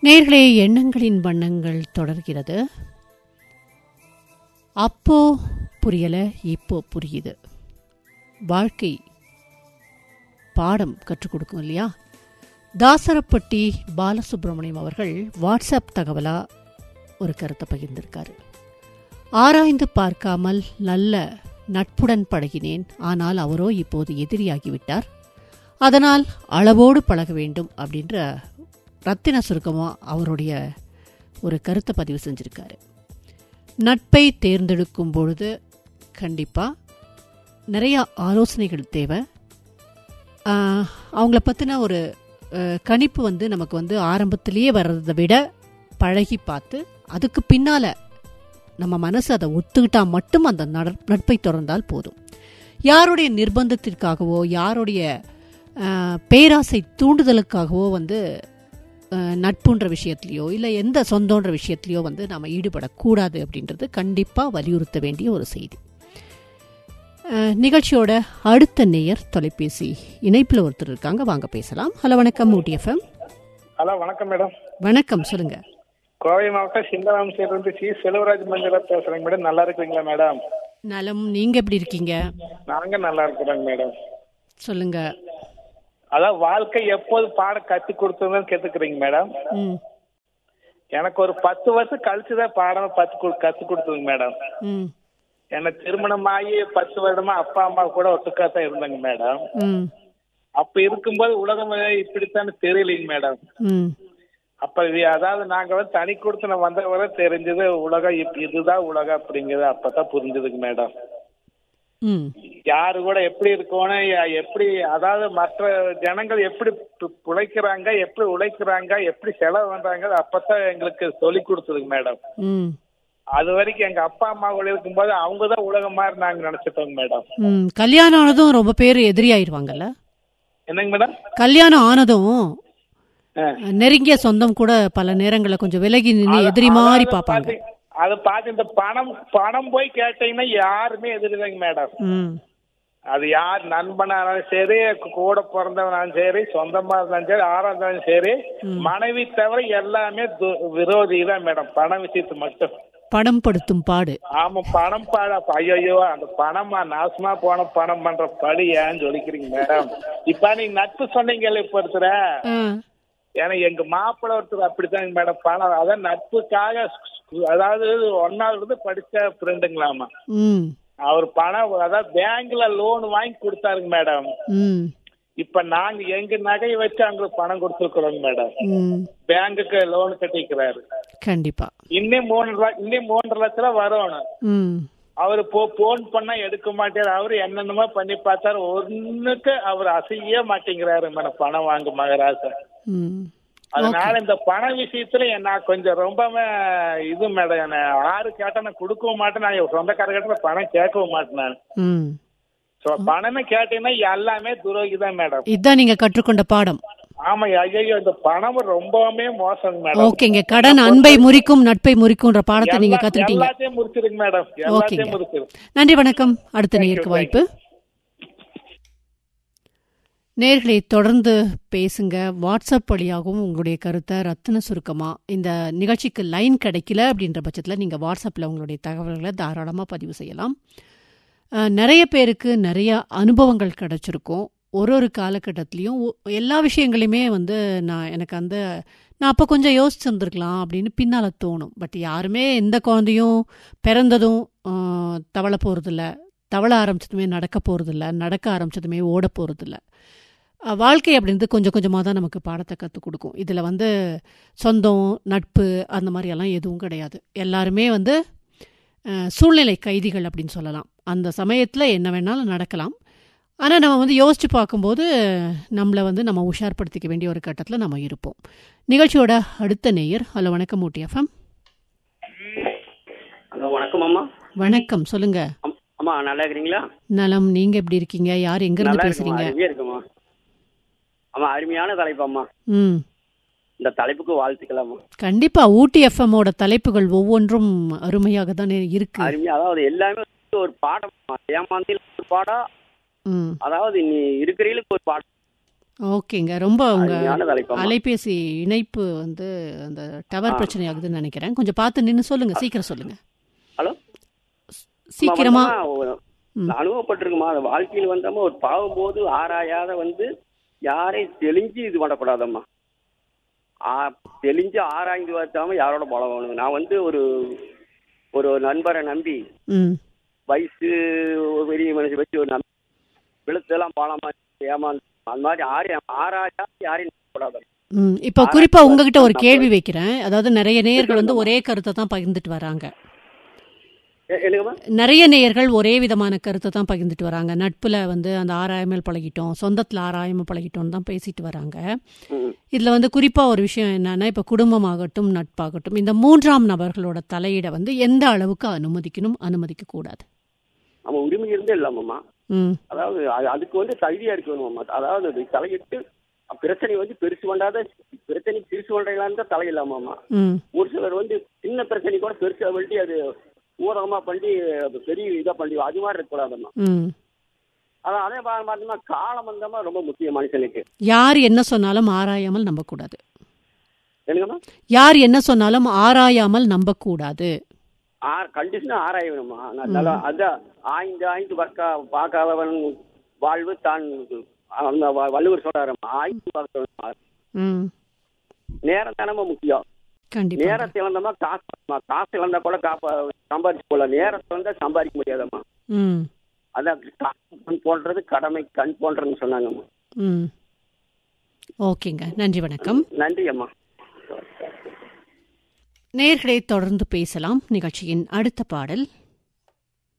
நேர்களே எண்ணங்களின் வண்ணங்கள் தொடர்கிறது அப்போ புரியல இப்போ புரியுது வாழ்க்கை பாடம் கற்றுக் கொடுக்கும் இல்லையா தாசரப்பட்டி பாலசுப்ரமணியம் அவர்கள் வாட்ஸ்அப் தகவலா ஒரு கருத்தை பகிர்ந்திருக்காரு ஆராய்ந்து பார்க்காமல் நல்ல நட்புடன் பழகினேன் ஆனால் அவரோ இப்போது எதிரியாகிவிட்டார் அதனால் அளவோடு பழக வேண்டும் அப்படின்ற ரத்தின சுருக்கமாக அவருடைய ஒரு கருத்தை பதிவு செஞ்சுருக்காரு நட்பை தேர்ந்தெடுக்கும் பொழுது கண்டிப்பாக நிறையா ஆலோசனைகள் தேவை ஆஹ், அவங்கள பற்றின ஒரு அஹ், கணிப்பு வந்து நமக்கு வந்து ஆரம்பத்திலேயே வர்றதை விட பழகி பார்த்து அதுக்கு பின்னால் நம்ம மனசு அதை ஒத்துக்கிட்டா மட்டும் அந்த நட- நட்பை தொடர்ந்தால் போதும் யாருடைய நிர்பந்தத்திற்காகவோ யாருடைய ஆஹ், பேராசை தூண்டுதலுக்காகவோ வந்து ஆஹ், நட்புன்ற விஷயத்துலையோ இல்லை எந்த சொந்தன்ற விஷயத்துலையோ வந்து நாம் ஈடுபடக்கூடாது அப்படின்றது கண்டிப்பாக வலியுறுத்த வேண்டிய ஒரு செய்தி ஆஹ், நிகழ்ச்சியோட அடுத்த நேயர் தொலைபேசி இணைப்பில் ஒருத்தர் இருக்காங்க வாங்க பேசலாம் ஹலோ வணக்கம் ஊட்டி எஃப்எம் ஹலோ வணக்கம் மேடம் வணக்கம் சொல்லுங்க கோவை மாவட்டம் சிங்கராம் இருந்து சி செல்வராஜ் மஞ்சளா பேசுறேங்க மேடம் நல்லா இருக்கிறீங்களா மேடம் நலம் நீங்க எப்படி இருக்கீங்க நாங்க நல்லா இருக்கிறோங்க மேடம் சொல்லுங்க அதான் வாழ்க்கை எப்போது பாட கத்து கொடுத்ததுன்னு கேட்டுக்கிறீங்க மேடம் ம் எனக்கு ஒரு பத்து வருஷம் கழிச்சுதான் பாடம் பத்து கு- கத்து கொடுத்ததுங்க மேடம் ம் எனக்கு திருமணம் ஆகி பத்து வருடமா அப்பா அம்மா கூட ஒட்டுக்கா தான் இருந்தேங்க மேடம் ம் அப்ப இருக்கும்போது உலகம் இப்படித்தானே தெரியலைங்க மேடம் ம் அப்ப இது அதாவது நாங்க வந்து தனி கொடுத்து வந்த வரை தெரிஞ்சது உலகம் இப்ப இதுதான் உலகம் அப்படிங்கிறது அப்பதான் புரிஞ்சதுங்க மேடம் ம் யாரு கூட எப்படி இருக்கணும் யா- எப்படி அதாவது மற்ற ஜனங்கள் எப்படி பு- பிழைக்கிறாங்க எப்படி உழைக்கிறாங்க எப்படி செலவு பண்றாங்க அப்பதான் எங்களுக்கு சொல்லி கொடுத்ததுங்க மேடம் ம் அது வரைக்கும் எங்க அப்பா அம்மா கூட இருக்கும்போது அவங்க தான் உலகம் மாதிரி நாங்க நினைச்சிட்டோங்க மேடம் ம் கல்யாணம் ஆனதும் ரொம்ப பேர் எதிரியாயிருவாங்கல்ல என்னங்க மேடம் கல்யாணம் ஆனதும் ஆ. நெருங்கிய சொந்தம் கூட பல நேரங்களில் கொஞ்சம் விலகி நின்று எதிரி மாதிரி அதாவது பார்ப்பாங்க பாத்தி- அது பார்த்து இந்த பணம் பணம் போய் கேட்டீங்கன்னா யாருமே எதிரிதாங்க மேடம் ம் அது யார் நண்பனாலும் சரி கூட பிறந்தவனாலும் சரி சொந்தமா இருந்தாலும் சரி ஆறா இருந்தாலும் சரி மனைவி தவிர எல்லாமே து- விரோதி தான் மேடம் பண விஷயத்து மட்டும் படம் படுத்தும் பாடு ஆமா பணம் பாட ஐயோ அந்த பணமா நாசமா போன பணம் பண்ற படி ஏன்னு சொல்லிக்கிறீங்க மேடம் இப்ப நீங்க நட்பு சொன்னீங்கல்ல இப்ப ஒருத்தர ஆ, ஏன்னா எங்க மாப்பிள்ளை ஒருத்தர் அப்படித்தாங்க மேடம் பணம் அதான் நட்புக்காக அதாவது ஒன்னாவது இருந்து படிச்ச ஃப்ரெண்டுங்களாமா ம் அவர் பணம் அதாவது பேங்க்ல லோன் வாங்கி கொடுத்தாருங்க மேடம் ம் இப்ப நாங்க எங்க நகையை வச்சு அவங்களுக்கு பணம் கொடுத்துருக்குறோங்க மேடம் ம் பேங்குக்கு லோன் கட்டிக்கிறாரு கண்டிப்பா இன்னும் மூணு லட்ச- இன்னும் மூன்றரை லட்ச ரூபா வரணும் ம் அவரு போ போன் பண்ணா எடுக்க மாட்டாரு அவரு என்னென்னமோ பண்ணி பார்த்தாரு ஒண்ணுக்கு அவர் அசைய மாட்டேங்கிறாரு மேடம் பணம் வாங்க மகராசன் ம் அதனால இந்த பண விஷயத்துல நான் கொஞ்சம் ரொம்பவே இது மேடம் என்ன ஆறு கேட்டா நான் கொடுக்கவும் மாட்டேன் நான் என் சொந்தக்கார கிட்ட பணம் கேட்கவும் மாட்டேன் நான் ம் So, பணமே கேட்டீங்கன்னா எல்லாமே துரோகி தான் மேடம் இதுதான் நீங்க கற்றுக்கொண்ட பாடம் ஆமா ஐயோ இந்த பணம் ரொம்பவுமே மோசம் மேடம் ஓகேங்க கடன் அன்பை முறிக்கும் நட்பை முறிக்கும்ன்ற பாடத்தை நீங்க எல்லா- கத்துக்கிட்டீங்க எல்லாத்தையும் முடிச்சிருங்க மேடம் எல்லாத்தையும் முடிச்சிரு நன்றி வணக்கம் அடுத்த Thank you, நேருக்கு thank வாய்ப்பு நேர்களை தொடர்ந்து பேசுங்க வாட்ஸ்அப் வழியாகவும் உங்களுடைய கருத்தை ரத்தின சுருக்கமா இந்த நிகழ்ச்சிக்கு லைன் கிடைக்கல அப்படின்ற பட்சத்தில் நீங்கள் வாட்ஸ்அப்பில் உங்களுடைய தகவல்களை தாராளமாக பதிவு செய்யலாம் அஹ், நிறைய பேருக்கு நிறைய அனுபவங்கள் கிடைச்சிருக்கும் ஒரு ஒரு காலகட்டத்திலையும் ஒ- எல்லா விஷயங்களையுமே வந்து நான் எனக்கு அந்த நான் அப்போ கொஞ்சம் யோசிச்சிருந்துருக்கலாம் அப்படின்னு பின்னால் தோணும் பட் யாருமே எந்த குழந்தையும் பிறந்ததும் அஹ், தவள போகிறதில்ல தவள ஆரம்பிச்சதுமே நடக்க போகிறதில்ல நடக்க ஆரம்பிச்சதுமே ஓட போகிறதில்ல வாழ்க்கை அப்படின்றது கொஞ்சம் கொஞ்சமாக தான் நமக்கு பாடத்தை கற்றுக் கொடுக்கும் இதில் வந்து சொந்தம் நட்பு அந்த மாதிரியெல்லாம் எதுவும் கிடையாது எல்லாருமே வந்து அஹ், சூழ்நிலை கைதிகள் அப்படின்னு சொல்லலாம் அந்த சமயத்தில் என்ன வேணாலும் நடக்கலாம் ஆனால் நம்ம வந்து யோசித்து பார்க்கும்போது நம்மளை வந்து நம்ம உஷார்படுத்திக்க வேண்டிய ஒரு கட்டத்தில் நம்ம இருப்போம் நிகழ்ச்சியோட அடுத்த நேயர் ஹலோ வணக்கம் ஊட்டி எஃப்எம் ஹலோ வணக்கம் அம்மா வணக்கம் சொல்லுங்க அம்- அம்மா நல்லா இருக்கிறீங்களா நலம் நீங்க எப்படி இருக்கீங்க யார் எங்கிருந்து நல்லா இருக்குமா பேசுறீங்க அருமையா இருக்குமா அம்மா அருமையான தலைப்பு அம்மா ம் இந்த தலைப்புக்கு வாழ்த்துக்கலாமா கண்டிப்பா ஊட்டி எஃப்எம்மோட தலைப்புகள் ஒவ்வொன்றும் அருமையாக தானே இருக்கு அருமையா அதாவது எல்லாமே ஒரு பாடம் ஏமாந்தில் ஒரு பாடம் ம் அதாவது நீ இருக்கிறீங்களுக்கு ஒரு பாடம் ஓகேங்க ரொம்ப உங்க அருமையான தலைப்பம்மா அலைபேசி இணைப்பு வந்து அந்த டவர் பிரச்சனை ஆகுதுன்னு நினைக்கிறேன் கொஞ்சம் பார்த்து நின்னு சொல்லுங்க சீக்கிரம் சொல்லுங்க ஹலோ சீக்கிரமா நான் அனுபவப்பட்டிருக்குமா அந்த வாழ்க்கையில் வந்தாம ஒரு பாவம் போது ஆராயாத வந்து யாரையும் தெளிஞ்சு இது பண்ணக்கூடாதம்மா ஆ தெளிஞ்சு ஆராய்ந்து பார்த்தாம யாரோட பழகணும் நான் வந்து ஒரு ஒரு நண்பரை நம்பி ம் வயசு ஒரு பெரிய மனுஷன் வச்சு ஒரு நம்பி விழுத்தெல்லாம் பாலமா ஏமாந்து அந்த மாதிரி யாரையும் ஆராயா யாரையும் நம்பக்கூடாது ம் இப்போ குறிப்பா உங்ககிட்ட ஒரு கேள்வி வைக்கிறேன் அதாவது நிறைய நேயர்கள் வந்து ஒரே கருத்தை தான் பகிர்ந்துட்டு வராங்க எ- என்னங்கம்மா நிறைய நேயர்கள் ஒரே விதமான கருத்தை தான் பகிர்ந்துட்டு வராங்க நட்புல வந்து அந்த ஆராயாமல் பழகிட்டோம் சொந்தத்துல ஆராயாமல் பழகிட்டோம்னு தான் பேசிட்டு வராங்க ம் இதுல வந்து குறிப்பா ஒரு விஷயம் என்னன்னா இப்ப குடும்பமாகட்டும் நட்பாகட்டும் இந்த மூன்றாம் நபர்களோட தலையிட வந்து எந்த அளவுக்கு அனுமதிக்கணும் அனுமதிக்க கூடாது நம்ம உரிமை இருந்தே இல்லாமம்மா ம் அதாவது அது- அதுக்கு வந்து தகுதியா இருக்கணும் அதாவது அது தலையிட்டு பிரச்சனை வந்து பெருசு பண்ணாத பிரச்சனை பெருசு பண்றீங்களான்னு தான் தலையில்லாமாமா ம் ஒரு சிலர் வந்து சின்ன பிரச்சனை கூட பெருசா பண்ணி அது ஊரகமா பண்ணி அது பெரிய இதா பண்ணி அது மாதிரி இருக்கக்கூடாதம்மா ம் அதான் அதே பா- பார்த்தோம்னா காலம் வந்தமா ரொம்ப முக்கியம் மனுஷனுக்கு யார் என்ன சொன்னாலும் ஆராயாமல் நம்பக்கூடாது என்னங்கம்மா யார் என்ன சொன்னாலும் ஆராயாமல் நம்பக்கூடாது ஆ கண்டிஷனா ஆராயணுமா நல்லா அதான் ஆய்ந்து ஆய்ந்து பார்க்க பார்க்காதவன் வாழ்வு தான் அந்த வ- வள்ளுவர் சொல்றாருமா ஆய்ந்து பார்க்கணும் ம் நேரம் தானமா முக்கியம் கண்டிப்பா நேரத்தை இழந்தோமா காசு வரணுமா? காசு இழந்தா கூட காப்பா சம்பாதிச்சு போடலாம் நேரத்தை வந்தா சம்பாதிக்க முடியாதம்மா ம் அதான் காசு கண் போன்றது கடமை கண் போன்றதுன்னு சொன்னாங்கம்மா ம் ஓகேங்க நன்றி வணக்கம் நன்றி அம்மா நேர்களை தொடர்ந்து பேசலாம் நிகழ்ச்சியின் அடுத்த பாடல்